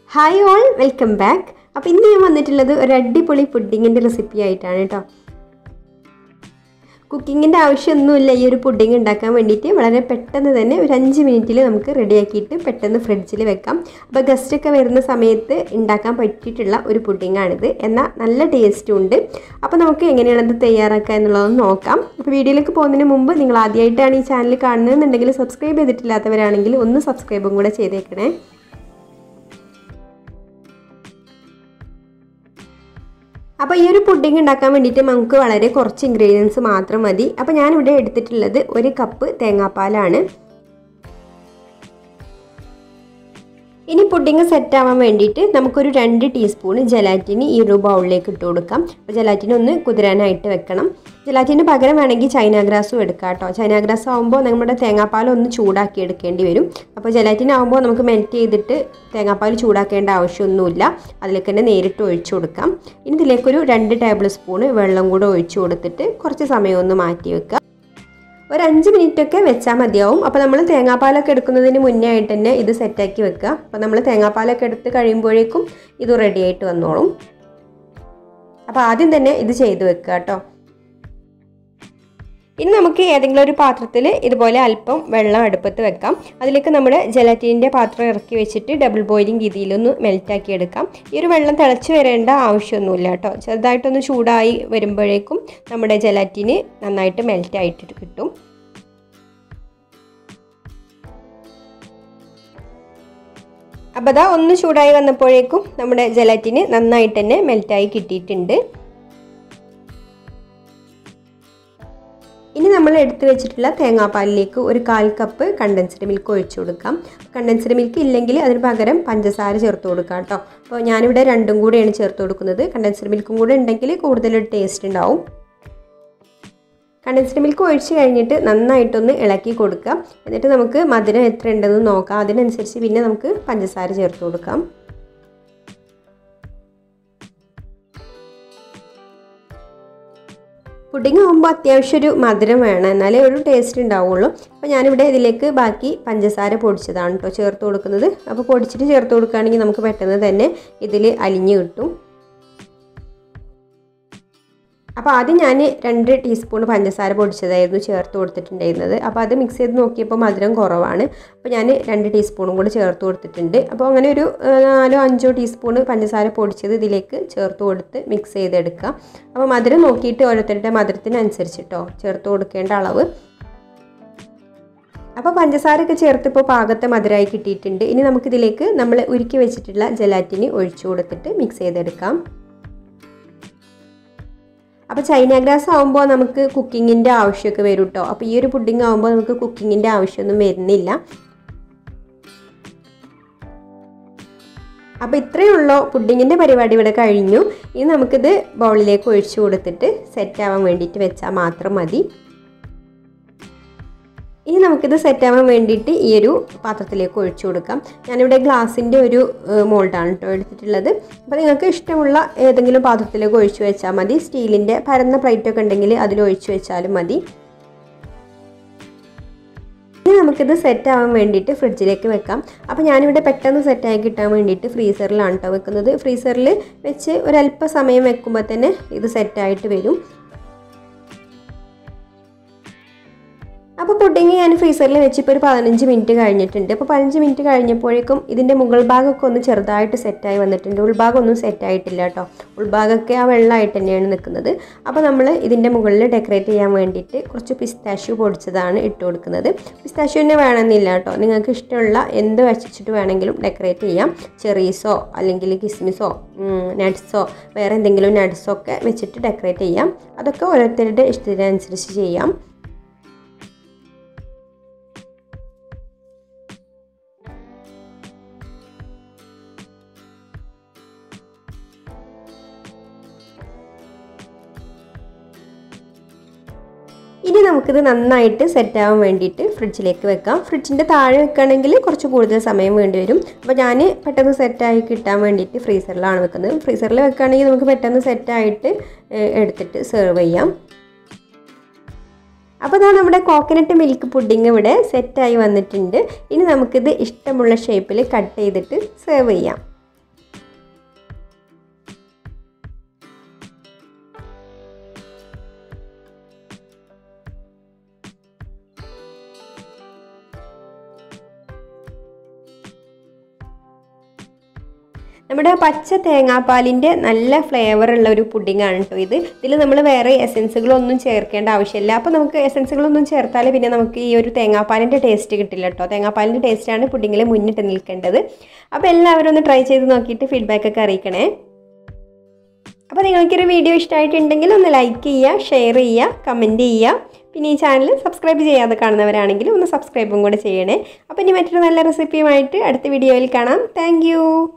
hi all welcome back അപ്പോൾ ഇന്ന് ഞാൻ വന്നിട്ടുള്ളത് ഒരു അടിപൊളി പുഡിങ്ങിൻ്റെ റെസിപ്പി ആയിട്ടാണ് കേട്ടോ കുക്കിങ്ങിൻ്റെ ആവശ്യമൊന്നുമില്ല ഈ ഒരു പുഡിങ് ഉണ്ടാക്കാൻ വേണ്ടിയിട്ട് വളരെ പെട്ടെന്ന് തന്നെ ഒരു അഞ്ച് മിനിറ്റിൽ നമുക്ക് റെഡിയാക്കിയിട്ട് പെട്ടെന്ന് ഫ്രിഡ്ജിൽ വെക്കാം അപ്പോൾ ഗസ്റ്റൊക്കെ വരുന്ന സമയത്ത് ഉണ്ടാക്കാൻ പറ്റിയിട്ടുള്ള ഒരു പുഡിങ്ങാണിത് എന്നാൽ നല്ല ടേസ്റ്റും ഉണ്ട് അപ്പോൾ നമുക്ക് എങ്ങനെയാണത് തയ്യാറാക്കുക എന്നുള്ളതൊന്ന് നോക്കാം അപ്പോൾ വീഡിയോയിലേക്ക് പോകുന്നതിന് മുമ്പ് നിങ്ങൾ ആദ്യമായിട്ടാണ് ഈ ചാനൽ കാണുന്നതെന്നുണ്ടെങ്കിൽ സബ്സ്ക്രൈബ് ചെയ്തിട്ടില്ലാത്തവരാണെങ്കിൽ ഒന്ന് സബ്സ്ക്രൈബും കൂടെ ചെയ്തേക്കണേ അപ്പോൾ ഈ ഒരു പുഡിംഗ് ഉണ്ടാക്കാൻ വേണ്ടിയിട്ട് നമുക്ക് വളരെ കുറച്ച് ഇൻഗ്രീഡിയൻസ് മാത്രം മതി അപ്പോൾ ഞാനിവിടെ എടുത്തിട്ടുള്ളത് ഒരു കപ്പ് തേങ്ങാപ്പാലാണ് ഇനി പുഡിങ് സെറ്റ് ആവാൻ വേണ്ടിയിട്ട് നമുക്കൊരു രണ്ട് ടീസ്പൂൺ ജലാറ്റിന് ഈ ഒരു ബൗളിലേക്ക് ഇട്ട് കൊടുക്കാം അപ്പോൾ ജലാറ്റിന് ഒന്ന് കുതിരാനായിട്ട് വെക്കണം ജലാറ്റിന് പകരം വേണമെങ്കിൽ ചൈന ഗ്രാസും എടുക്കാം കേട്ടോ ചൈന ഗ്രാസ് ആകുമ്പോൾ നമ്മുടെ തേങ്ങാപ്പാൽ ഒന്ന് ചൂടാക്കി എടുക്കേണ്ടി വരും അപ്പോൾ ജലാറ്റിൻ ആകുമ്പോൾ നമുക്ക് മെൽറ്റ് ചെയ്തിട്ട് തേങ്ങാപ്പാൽ ചൂടാക്കേണ്ട ആവശ്യമൊന്നുമില്ല അതിലേക്ക് തന്നെ നേരിട്ട് ഒഴിച്ചു കൊടുക്കാം ഇനി ഇതിലേക്കൊരു രണ്ട് ടേബിൾ സ്പൂണ് വെള്ളം കൂടെ ഒഴിച്ചു കൊടുത്തിട്ട് കുറച്ച് സമയം ഒന്ന് മാറ്റി വെക്കുക ഒരു അഞ്ച് മിനിറ്റ് ഒക്കെ വെച്ചാൽ മതിയാവും അപ്പോൾ നമ്മൾ തേങ്ങാപ്പാലൊക്കെ എടുക്കുന്നതിന് മുന്നേ ആയിട്ട് തന്നെ ഇത് സെറ്റാക്കി വെക്കുക അപ്പോൾ നമ്മൾ തേങ്ങാപ്പാലൊക്കെ എടുത്ത് കഴിയുമ്പോഴേക്കും ഇത് റെഡി ആയിട്ട് വന്നോളും അപ്പോൾ ആദ്യം തന്നെ ഇത് ചെയ്ത് വെക്കുക കേട്ടോ ഇനി നമുക്ക് ഏതെങ്കിലും ഒരു പാത്രത്തിൽ ഇതുപോലെ അല്പം വെള്ളം അടുപ്പത്ത് വെക്കാം അതിലേക്ക് നമ്മൾ ജലാറ്റിൻ്റെ പാത്രം ഇറക്കി വെച്ചിട്ട് ഡബിൾ ബോയിലിംഗ് രീതിയിലൊന്ന് മെൽറ്റാക്കി എടുക്കാം ഈ ഒരു വെള്ളം തിളച്ച് വരേണ്ട ആവശ്യമൊന്നുമില്ല കേട്ടോ ചെറുതായിട്ടൊന്ന് ചൂടായി വരുമ്പോഴേക്കും നമ്മുടെ ജലാറ്റിന് നന്നായിട്ട് മെൽറ്റായിട്ട് കിട്ടും അപ്പോൾ അതാ ഒന്ന് ചൂടായി വന്നപ്പോഴേക്കും നമ്മുടെ ജലാറ്റിന് നന്നായിട്ട് തന്നെ മെൽറ്റായി കിട്ടിയിട്ടുണ്ട് ഇനി നമ്മൾ എടുത്തു വെച്ചിട്ടുള്ള തേങ്ങാപ്പാലിലേക്ക് ഒരു കാൽ കപ്പ് കണ്ടൻസ്ഡ് മിൽക്ക് ഒഴിച്ചു കൊടുക്കാം കണ്ടൻസ്ഡ് മിൽക്ക് ഇല്ലെങ്കിൽ അതിന് പകരം പഞ്ചസാര ചേർത്ത് കൊടുക്കാം കേട്ടോ അപ്പോൾ ഞാനിവിടെ രണ്ടും കൂടെയാണ് ചേർത്ത് കൊടുക്കുന്നത് കണ്ടൻസ്ഡ് മിൽക്കും കൂടെ ഉണ്ടെങ്കിൽ കൂടുതൽ ടേസ്റ്റ് ഉണ്ടാവും കണ്ടൻസ്ഡ് മിൽക്ക് ഒഴിച്ച് കഴിഞ്ഞിട്ട് നന്നായിട്ടൊന്ന് ഇളക്കി കൊടുക്കുക എന്നിട്ട് നമുക്ക് മധുരം എത്ര ഉണ്ടെന്ന് നോക്കാം അതിനനുസരിച്ച് പിന്നെ നമുക്ക് പഞ്ചസാര ചേർത്ത് കൊടുക്കാം പുഡിംഗ് ആകുമ്പോൾ അത്യാവശ്യം ഒരു മധുരം വേണം എന്നാലേ ഒരു ടേസ്റ്റ് ഉണ്ടാവുള്ളൂ അപ്പോൾ ഞാനിവിടെ ഇതിലേക്ക് ബാക്കി പഞ്ചസാര പൊടിച്ചതാണ് കേട്ടോ ചേർത്ത് കൊടുക്കുന്നത് അപ്പോൾ പൊടിച്ചിട്ട് ചേർത്ത് കൊടുക്കുകയാണെങ്കിൽ നമുക്ക് പെട്ടെന്ന് തന്നെ ഇതിൽ അലിഞ്ഞ് കിട്ടും അപ്പോൾ ആദ്യം ഞാൻ രണ്ട് ടീസ്പൂൺ പഞ്ചസാര പൊടിച്ചതായിരുന്നു ചേർത്ത് കൊടുത്തിട്ടുണ്ടായിരുന്നത് അപ്പോൾ അത് മിക്സ് ചെയ്ത് നോക്കിയപ്പോൾ മധുരം കുറവാണ് അപ്പോൾ ഞാൻ രണ്ട് ടീസ്പൂണും കൂടി ചേർത്ത് കൊടുത്തിട്ടുണ്ട് അപ്പോൾ അങ്ങനെ ഒരു നാലോ അഞ്ചോ ടീസ്പൂൺ പഞ്ചസാര പൊടിച്ചത് ഇതിലേക്ക് ചേർത്ത് കൊടുത്ത് മിക്സ് ചെയ്തെടുക്കുക അപ്പോൾ മധുരം നോക്കിയിട്ട് ഓരോരുത്തരുടെ മധുരത്തിനനുസരിച്ചിട്ടോ ചേർത്ത് കൊടുക്കേണ്ട അളവ് അപ്പോൾ പഞ്ചസാരയൊക്കെ ചേർത്ത് ഇപ്പോൾ പാകത്തെ മധുരമായി കിട്ടിയിട്ടുണ്ട് ഇനി നമുക്കിതിലേക്ക് നമ്മൾ ഉരുക്കി വെച്ചിട്ടുള്ള ജലാറ്റിന് ഒഴിച്ചു കൊടുത്തിട്ട് മിക്സ് ചെയ്തെടുക്കാം അപ്പോൾ ചൈന ഗ്രാസ് ആകുമ്പോൾ നമുക്ക് കുക്കിങ്ങിൻ്റെ ആവശ്യമൊക്കെ വരും കേട്ടോ അപ്പോൾ ഈ ഒരു പുഡിംഗ് ആകുമ്പോൾ നമുക്ക് കുക്കിങ്ങിൻ്റെ ആവശ്യമൊന്നും വരുന്നില്ല അപ്പോൾ ഇത്രയേ ഉള്ളൂ പുഡിങ്ങിൻ്റെ പരിപാടി ഇവിടെ കഴിഞ്ഞു ഇനി നമുക്കിത് ബൗളിലേക്ക് ഒഴിച്ചു കൊടുത്തിട്ട് സെറ്റ് ആവാൻ വേണ്ടിയിട്ട് വെച്ചാൽ മാത്രം മതി ഇനി നമുക്കിത് സെറ്റ് ആവാൻ വേണ്ടിയിട്ട് ഈ ഒരു പാത്രത്തിലേക്ക് ഒഴിച്ചു കൊടുക്കാം ഞാനിവിടെ ഗ്ലാസിൻ്റെ ഒരു മോൾഡാണ് കേട്ടോ എടുത്തിട്ടുള്ളത് അപ്പോൾ നിങ്ങൾക്ക് ഇഷ്ടമുള്ള ഏതെങ്കിലും പാത്രത്തിലേക്ക് ഒഴിച്ചു വെച്ചാൽ മതി സ്റ്റീലിൻ്റെ പരന്ന പ്ലേറ്റൊക്കെ ഉണ്ടെങ്കിൽ അതിൽ ഒഴിച്ചു വെച്ചാലും മതി ഇനി നമുക്കിത് സെറ്റ് ആവാൻ വേണ്ടിയിട്ട് ഫ്രിഡ്ജിലേക്ക് വെക്കാം അപ്പോൾ ഞാനിവിടെ പെട്ടെന്ന് സെറ്റായി കിട്ടാൻ വേണ്ടിയിട്ട് ഫ്രീസറിലാണ് കേട്ടോ വെക്കുന്നത് ഫ്രീസറിൽ വെച്ച് ഒരല്പ സമയം വെക്കുമ്പോൾ തന്നെ ഇത് സെറ്റായിട്ട് വരും അപ്പോൾ പുഡിങ് ഞാൻ ഫ്രീസറിൽ വെച്ചിപ്പോൾ ഒരു പതിനഞ്ച് മിനിറ്റ് കഴിഞ്ഞിട്ടുണ്ട് അപ്പോൾ പതിനഞ്ച് മിനിറ്റ് കഴിഞ്ഞപ്പോഴേക്കും ഇതിൻ്റെ മുകൾ ഭാഗമൊക്കെ ഒന്ന് ചെറുതായിട്ട് സെറ്റായി വന്നിട്ടുണ്ട് ഉൾഭാഗം ഒന്നും സെറ്റായിട്ടില്ല കേട്ടോ ഉൾഭാഗമൊക്കെ ആ വെള്ളമായിട്ട് തന്നെയാണ് നിൽക്കുന്നത് അപ്പോൾ നമ്മൾ ഇതിൻ്റെ മുകളിൽ ഡെക്കറേറ്റ് ചെയ്യാൻ വേണ്ടിയിട്ട് കുറച്ച് പിസ്താഷ്യൂ പൊടിച്ചതാണ് ഇട്ട് കൊടുക്കുന്നത് പിസ്താഷ്യൂ തന്നെ വേണമെന്നില്ല കേട്ടോ നിങ്ങൾക്ക് ഇഷ്ടമുള്ള എന്ത് വെച്ചിട്ട് വേണമെങ്കിലും ഡെക്കറേറ്റ് ചെയ്യാം ചെറീസോ അല്ലെങ്കിൽ കിസ്മിസോ നട്ട്സോ വേറെ എന്തെങ്കിലും നട്ട്സോ ഒക്കെ വെച്ചിട്ട് ഡെക്കറേറ്റ് ചെയ്യാം അതൊക്കെ ഓരോരുത്തരുടെ ഇഷ്ടത്തിനനുസരിച്ച് ചെയ്യാം ഇനി നമുക്കിത് നന്നായിട്ട് സെറ്റ് ആവാൻ വേണ്ടിയിട്ട് ഫ്രിഡ്ജിലേക്ക് വെക്കാം ഫ്രിഡ്ജിൻ്റെ താഴെ വെക്കുകയാണെങ്കിൽ കുറച്ച് കൂടുതൽ സമയം വേണ്ടി വരും അപ്പോൾ ഞാൻ പെട്ടെന്ന് സെറ്റായി കിട്ടാൻ വേണ്ടിയിട്ട് ഫ്രീസറിലാണ് വെക്കുന്നത് ഫ്രീസറിൽ വെക്കുകയാണെങ്കിൽ നമുക്ക് പെട്ടെന്ന് സെറ്റായിട്ട് എടുത്തിട്ട് സെർവ് ചെയ്യാം അപ്പോൾ ഇതാ നമ്മുടെ കോക്കനട്ട് മിൽക്ക് പുഡിംഗ് ഇവിടെ സെറ്റായി വന്നിട്ടുണ്ട് ഇനി നമുക്കിത് ഇഷ്ടമുള്ള ഷേപ്പിൽ കട്ട് ചെയ്തിട്ട് സെർവ് ചെയ്യാം നമ്മുടെ പച്ച തേങ്ങാപ്പാലിൻ്റെ നല്ല ഫ്ലേവർ ഉള്ള ഒരു പുഡിങ്ങാണ് കേട്ടോ ഇത് ഇതിൽ നമ്മൾ വേറെ എസൻസുകളൊന്നും ചേർക്കേണ്ട ആവശ്യമില്ല അപ്പോൾ നമുക്ക് എസൻസുകളൊന്നും ചേർത്താൽ പിന്നെ നമുക്ക് ഈ ഒരു തേങ്ങാപ്പാലിൻ്റെ ടേസ്റ്റ് കിട്ടില്ല കേട്ടോ തേങ്ങാപ്പാലിൻ്റെ ടേസ്റ്റാണ് പുഡിങ്ങിൽ മുന്നിട്ട് നിൽക്കേണ്ടത് അപ്പോൾ എല്ലാവരും ഒന്ന് ട്രൈ ചെയ്ത് നോക്കിയിട്ട് ഫീഡ്ബാക്ക് ഒക്കെ അറിയിക്കണേ അപ്പോൾ നിങ്ങൾക്കൊരു വീഡിയോ ഇഷ്ടമായിട്ടുണ്ടെങ്കിൽ ഒന്ന് ലൈക്ക് ചെയ്യുക ഷെയർ ചെയ്യുക കമൻറ്റ് ചെയ്യുക പിന്നെ ഈ ചാനൽ സബ്സ്ക്രൈബ് ചെയ്യാതെ കാണുന്നവരാണെങ്കിൽ ഒന്ന് സബ്സ്ക്രൈബും കൂടെ ചെയ്യണേ അപ്പോൾ ഇനി മറ്റൊരു നല്ല റെസിപ്പിയുമായിട്ട് അടുത്ത വീഡിയോയിൽ കാണാം താങ്ക്